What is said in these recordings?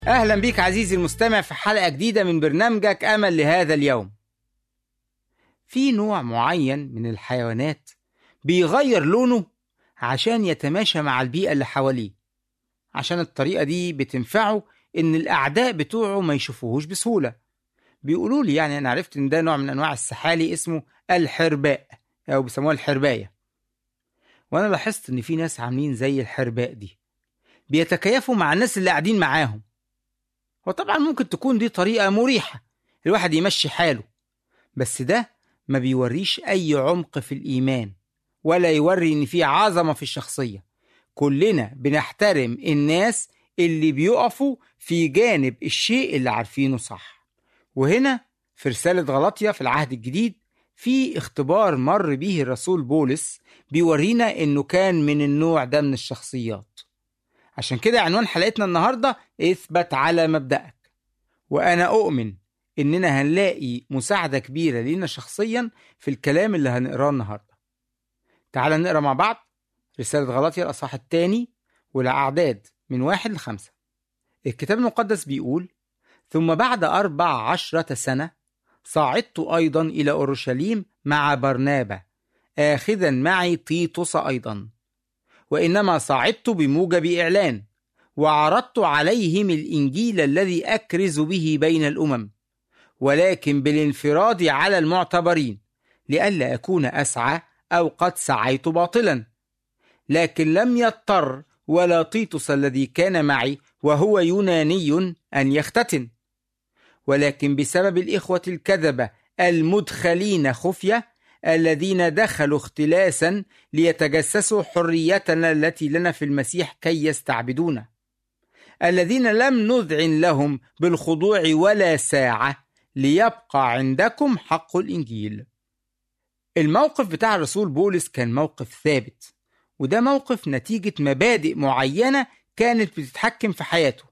أهلا بيك عزيزي المستمع في حلقة جديدة من برنامجك أمل لهذا اليوم. في نوع معين من الحيوانات بيغير لونه عشان يتماشى مع البيئة اللي حواليه. عشان الطريقة دي بتنفعه إن الأعداء بتوعه ما يشوفوهوش بسهولة. بيقولوا لي يعني أنا عرفت إن ده نوع من أنواع السحالي اسمه الحرباء أو بيسموها الحرباية. وأنا لاحظت إن في ناس عاملين زي الحرباء دي. بيتكيفوا مع الناس اللي قاعدين معاهم. وطبعا ممكن تكون دي طريقة مريحة الواحد يمشي حاله بس ده ما بيوريش أي عمق في الإيمان ولا يوري إن في عظمة في الشخصية كلنا بنحترم الناس اللي بيقفوا في جانب الشيء اللي عارفينه صح وهنا في رسالة غلطية في العهد الجديد في اختبار مر به الرسول بولس بيورينا إنه كان من النوع ده من الشخصيات عشان كده عنوان حلقتنا النهارده اثبت على مبدأك وأنا أؤمن إننا هنلاقي مساعدة كبيرة لينا شخصيا في الكلام اللي هنقراه النهارده. تعال نقرا مع بعض رسالة غلطية الأصحاح الثاني والأعداد من واحد لخمسة. الكتاب المقدس بيقول: ثم بعد أربع عشرة سنة صعدت أيضا إلى أورشليم مع برنابا آخذا معي تيتوس أيضا. وإنما صعدت بموجب إعلان وعرضت عليهم الإنجيل الذي أكرز به بين الأمم ولكن بالانفراد على المعتبرين لئلا أكون أسعى أو قد سعيت باطلا لكن لم يضطر ولا تيتوس الذي كان معي وهو يوناني أن يختتن ولكن بسبب الإخوة الكذبة المدخلين خفية الذين دخلوا اختلاسا ليتجسسوا حريتنا التي لنا في المسيح كي يستعبدونا الذين لم نذعن لهم بالخضوع ولا ساعة ليبقى عندكم حق الإنجيل الموقف بتاع الرسول بولس كان موقف ثابت وده موقف نتيجة مبادئ معينة كانت بتتحكم في حياته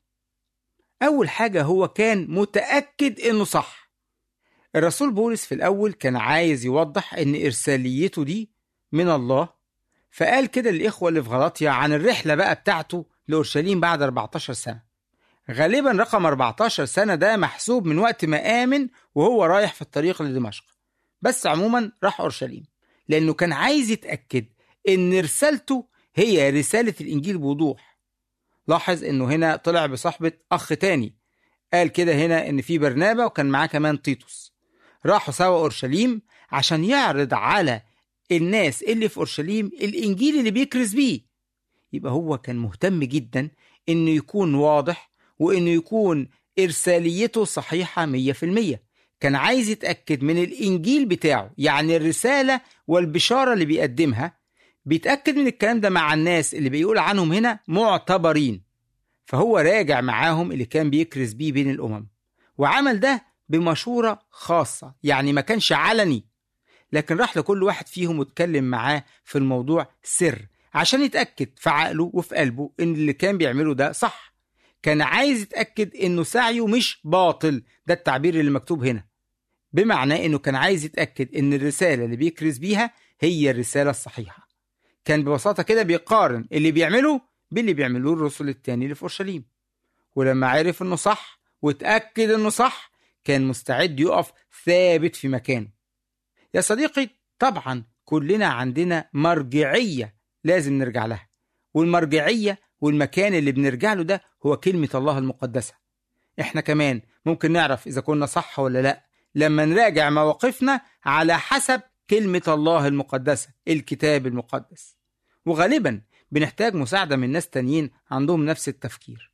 أول حاجة هو كان متأكد إنه صح الرسول بولس في الأول كان عايز يوضح إن إرساليته دي من الله فقال كده للإخوة اللي في غلطيا عن الرحلة بقى بتاعته لأورشليم بعد 14 سنة غالبا رقم 14 سنة ده محسوب من وقت ما آمن وهو رايح في الطريق لدمشق بس عموما راح أورشليم لأنه كان عايز يتأكد إن رسالته هي رسالة الإنجيل بوضوح لاحظ إنه هنا طلع بصحبة أخ تاني قال كده هنا إن في برنابا وكان معاه كمان تيتوس راحوا سوا أورشليم عشان يعرض على الناس اللي في أورشليم الإنجيل اللي بيكرز بيه يبقى هو كان مهتم جدا إنه يكون واضح وإنه يكون إرساليته صحيحة مية في المية كان عايز يتأكد من الإنجيل بتاعه يعني الرسالة والبشارة اللي بيقدمها بيتأكد من الكلام ده مع الناس اللي بيقول عنهم هنا معتبرين فهو راجع معاهم اللي كان بيكرز بيه بين الأمم وعمل ده بمشورة خاصة يعني ما كانش علني لكن راح لكل واحد فيهم واتكلم معاه في الموضوع سر عشان يتأكد في عقله وفي قلبه إن اللي كان بيعمله ده صح كان عايز يتأكد إنه سعيه مش باطل ده التعبير اللي مكتوب هنا بمعنى إنه كان عايز يتأكد إن الرسالة اللي بيكرز بيها هي الرسالة الصحيحة كان ببساطة كده بيقارن اللي بيعمله باللي بيعملوه الرسل التاني اللي في أورشليم ولما عرف إنه صح واتأكد إنه صح كان مستعد يقف ثابت في مكانه يا صديقي طبعا كلنا عندنا مرجعية لازم نرجع لها والمرجعية والمكان اللي بنرجع له ده هو كلمة الله المقدسة احنا كمان ممكن نعرف إذا كنا صح ولا لأ لما نراجع مواقفنا على حسب كلمة الله المقدسة الكتاب المقدس وغالبا بنحتاج مساعدة من ناس تانيين عندهم نفس التفكير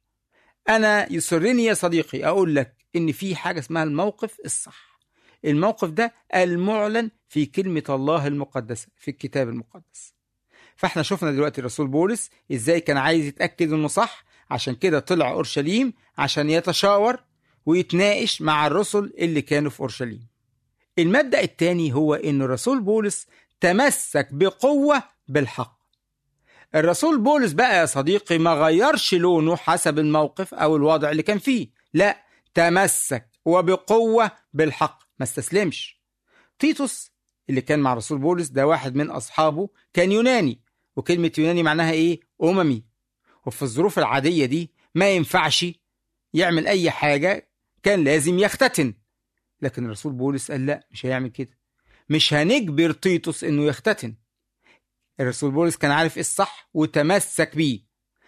أنا يسرني يا صديقي أقول لك إن في حاجة اسمها الموقف الصح الموقف ده المعلن في كلمة الله المقدسة في الكتاب المقدس فاحنا شفنا دلوقتي الرسول بولس ازاي كان عايز يتأكد انه صح عشان كده طلع اورشليم عشان يتشاور ويتناقش مع الرسل اللي كانوا في اورشليم المبدأ الثاني هو ان الرسول بولس تمسك بقوة بالحق الرسول بولس بقى يا صديقي ما غيرش لونه حسب الموقف او الوضع اللي كان فيه لا تمسك وبقوة بالحق ما استسلمش تيتوس اللي كان مع رسول بولس ده واحد من أصحابه كان يوناني وكلمة يوناني معناها إيه؟ أممي وفي الظروف العادية دي ما ينفعش يعمل أي حاجة كان لازم يختتن لكن الرسول بولس قال لا مش هيعمل كده مش هنجبر تيتوس انه يختتن الرسول بولس كان عارف ايه الصح وتمسك بيه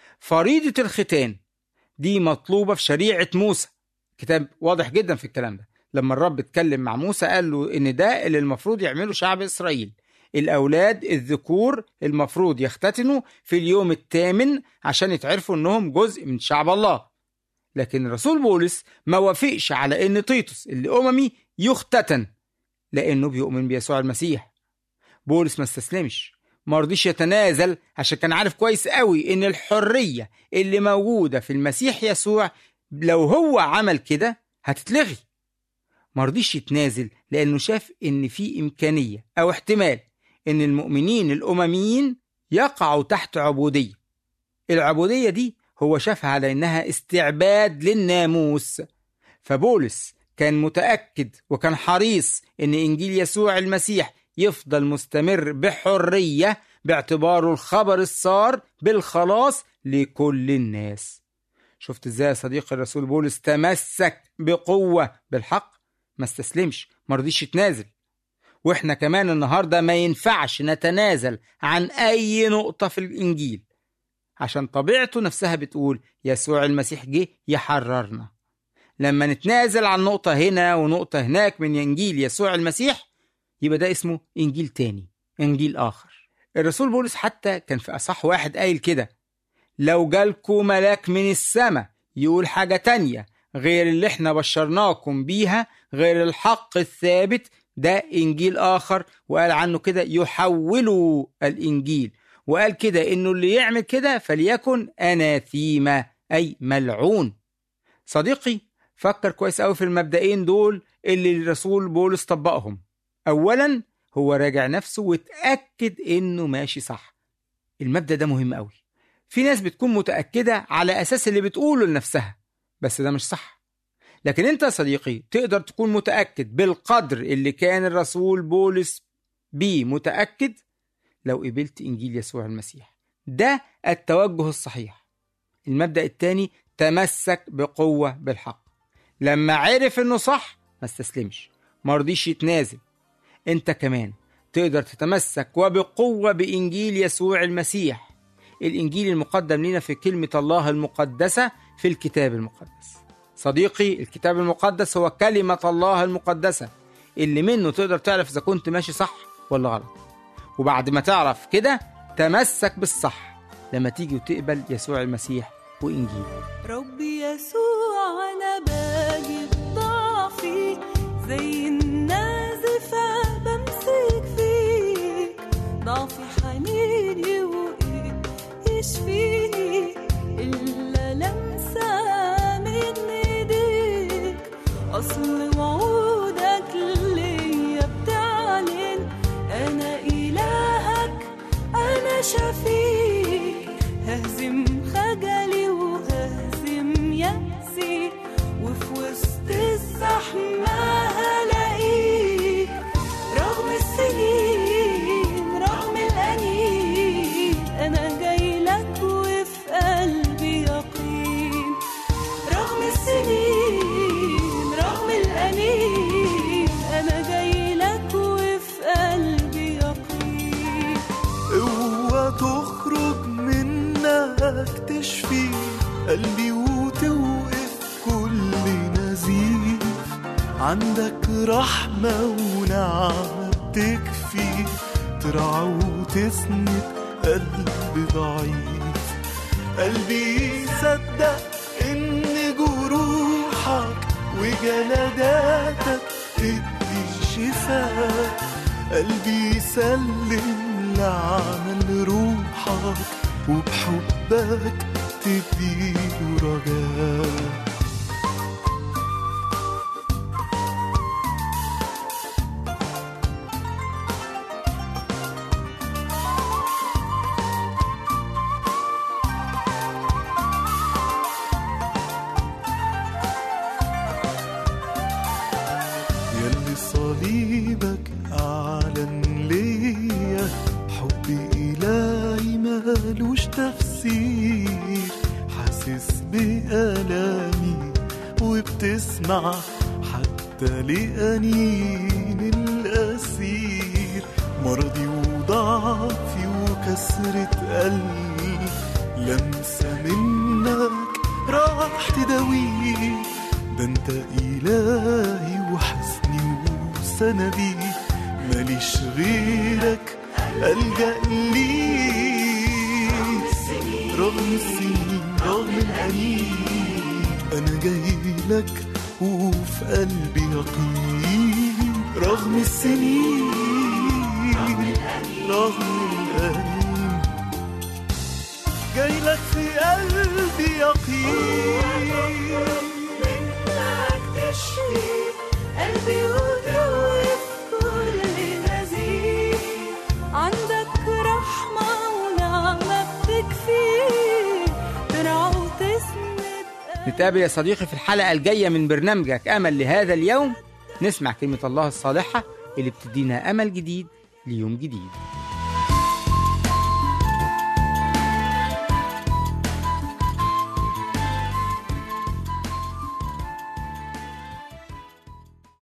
فريضة الختان دي مطلوبة في شريعة موسى كتاب واضح جدا في الكلام ده لما الرب اتكلم مع موسى قال له ان ده اللي المفروض يعمله شعب اسرائيل الاولاد الذكور المفروض يختتنوا في اليوم الثامن عشان يتعرفوا انهم جزء من شعب الله لكن الرسول بولس ما وافقش على ان تيتوس اللي اممي يختتن لانه بيؤمن بيسوع المسيح بولس ما استسلمش ما رضيش يتنازل عشان كان عارف كويس قوي ان الحريه اللي موجوده في المسيح يسوع لو هو عمل كده هتتلغي ما رضيش يتنازل لانه شاف ان في امكانيه او احتمال ان المؤمنين الامميين يقعوا تحت عبوديه العبوديه دي هو شافها على انها استعباد للناموس فبولس كان متاكد وكان حريص ان انجيل يسوع المسيح يفضل مستمر بحريه باعتباره الخبر السار بالخلاص لكل الناس شفت ازاي يا صديقي الرسول بولس تمسك بقوه بالحق ما استسلمش ما رضيش يتنازل واحنا كمان النهارده ما ينفعش نتنازل عن اي نقطه في الانجيل عشان طبيعته نفسها بتقول يسوع المسيح جه يحررنا لما نتنازل عن نقطة هنا ونقطة هناك من إنجيل يسوع المسيح يبقى ده اسمه إنجيل تاني إنجيل آخر الرسول بولس حتى كان في أصح واحد قايل كده لو جالكوا ملاك من السماء يقول حاجة تانية غير اللي احنا بشرناكم بيها غير الحق الثابت ده إنجيل آخر وقال عنه كده يحولوا الإنجيل وقال كده إنه اللي يعمل كده فليكن أناثيما أي ملعون صديقي فكر كويس قوي في المبدئين دول اللي الرسول بولس طبقهم أولا هو راجع نفسه واتأكد إنه ماشي صح المبدأ ده مهم قوي في ناس بتكون متأكدة على أساس اللي بتقوله لنفسها بس ده مش صح لكن انت يا صديقي تقدر تكون متأكد بالقدر اللي كان الرسول بولس بيه متأكد لو قبلت إنجيل يسوع المسيح ده التوجه الصحيح المبدأ الثاني تمسك بقوة بالحق لما عرف انه صح ما استسلمش ما رضيش يتنازل انت كمان تقدر تتمسك وبقوة بإنجيل يسوع المسيح الإنجيل المقدم لنا في كلمة الله المقدسة في الكتاب المقدس صديقي الكتاب المقدس هو كلمة الله المقدسة اللي منه تقدر تعرف إذا كنت ماشي صح ولا غلط وبعد ما تعرف كده تمسك بالصح لما تيجي وتقبل يسوع المسيح وإنجيله ربي يسوع أنا باجي بضعفي زي النازفة بمسك فيك ضعفي حنيني وإيه يشفيني إلا لمسة من إيديك أصل وعودك ليا بتعلن أنا إلهك أنا شفيك ههزم خجلي وههزم يأسي وفي وسط الزحمة هلاقيك رغم السنين رغم الأنين أنا جاي لك وفي قلبي يقين رغم السنين رغم الأنين أنا جاي لك وفي قلبي يقين قوة تخرج منك تشفي قلبي وتوقف كل نزيف عندك رحمة ونعمة بتكفي ترعى وتسند قلب ضعيف قلبي يصدق إن جروحك وجلداتك تدي شفاء قلبي يسلم لعمل روحك وبحبك تديله رجاء يلي صليبك أعلن ليا حب إلهي مالوش تفسير حاسس بألامي وبتسمع حتى لأنين الأسير مرضي وضعفي وكسرة قلبي لمسة منك راح تداوي ده انت إلهي وحسني وسندي ماليش غيرك ألجأ ليك رغم السنين رغم الأنين أنا جاي لك وفي قلبي يقين رغم السنين رغم الأنين جاي لك في قلبي يقين منك تشفي قلبي وتوقف كل نزيف عندك رحمة ونعمة بتكفي ترعى وتسند نتقابل يا صديقي في الحلقة الجاية من برنامجك أمل لهذا اليوم نسمع كلمة الله الصالحة اللي بتدينا أمل جديد ليوم جديد